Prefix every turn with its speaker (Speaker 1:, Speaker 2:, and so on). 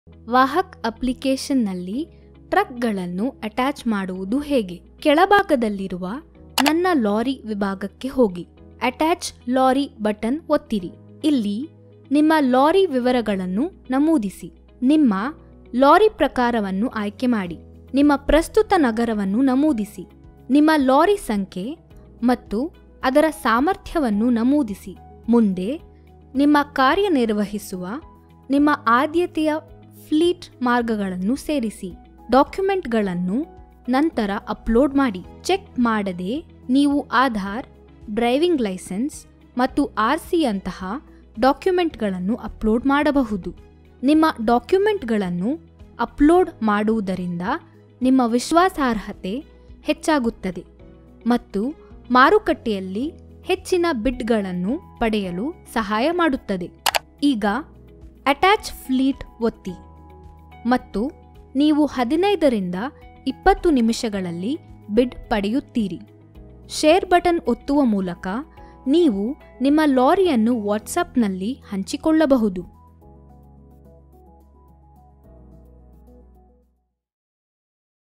Speaker 1: ವಾಹಕ್ ಅಪ್ಲಿಕೇಶನ್ನಲ್ಲಿ ಟ್ರಕ್ಗಳನ್ನು ಅಟ್ಯಾಚ್ ಮಾಡುವುದು ಹೇಗೆ ಕೆಳಭಾಗದಲ್ಲಿರುವ ನನ್ನ ಲಾರಿ ವಿಭಾಗಕ್ಕೆ ಹೋಗಿ ಅಟ್ಯಾಚ್ ಲಾರಿ ಬಟನ್ ಒತ್ತಿರಿ ಇಲ್ಲಿ ನಿಮ್ಮ ಲಾರಿ ವಿವರಗಳನ್ನು ನಮೂದಿಸಿ ನಿಮ್ಮ ಲಾರಿ ಪ್ರಕಾರವನ್ನು ಆಯ್ಕೆ ಮಾಡಿ ನಿಮ್ಮ ಪ್ರಸ್ತುತ ನಗರವನ್ನು ನಮೂದಿಸಿ ನಿಮ್ಮ ಲಾರಿ ಸಂಖ್ಯೆ ಮತ್ತು ಅದರ ಸಾಮರ್ಥ್ಯವನ್ನು ನಮೂದಿಸಿ ಮುಂದೆ ನಿಮ್ಮ ಕಾರ್ಯನಿರ್ವಹಿಸುವ ನಿಮ್ಮ ಆದ್ಯತೆಯ ಫ್ಲೀಟ್ ಮಾರ್ಗಗಳನ್ನು ಸೇರಿಸಿ ಡಾಕ್ಯುಮೆಂಟ್ಗಳನ್ನು ನಂತರ ಅಪ್ಲೋಡ್ ಮಾಡಿ ಚೆಕ್ ಮಾಡದೆ ನೀವು ಆಧಾರ್ ಡ್ರೈವಿಂಗ್ ಲೈಸೆನ್ಸ್ ಮತ್ತು ಆರ್ ಸಿಯಂತಹ ಡಾಕ್ಯುಮೆಂಟ್ಗಳನ್ನು ಅಪ್ಲೋಡ್ ಮಾಡಬಹುದು ನಿಮ್ಮ ಡಾಕ್ಯುಮೆಂಟ್ಗಳನ್ನು ಅಪ್ಲೋಡ್ ಮಾಡುವುದರಿಂದ ನಿಮ್ಮ ವಿಶ್ವಾಸಾರ್ಹತೆ ಹೆಚ್ಚಾಗುತ್ತದೆ ಮತ್ತು ಮಾರುಕಟ್ಟೆಯಲ್ಲಿ ಹೆಚ್ಚಿನ ಬಿಡ್ಗಳನ್ನು ಪಡೆಯಲು ಸಹಾಯ ಮಾಡುತ್ತದೆ ಈಗ ಅಟ್ಯಾಚ್ ಫ್ಲೀಟ್ ಒತ್ತಿ ಮತ್ತು ನೀವು ಹದಿನೈದರಿಂದ ಇಪ್ಪತ್ತು ನಿಮಿಷಗಳಲ್ಲಿ ಬಿಡ್ ಪಡೆಯುತ್ತೀರಿ ಶೇರ್ ಬಟನ್ ಒತ್ತುವ ಮೂಲಕ ನೀವು ನಿಮ್ಮ ಲಾರಿಯನ್ನು ವಾಟ್ಸಪ್ನಲ್ಲಿ ಹಂಚಿಕೊಳ್ಳಬಹುದು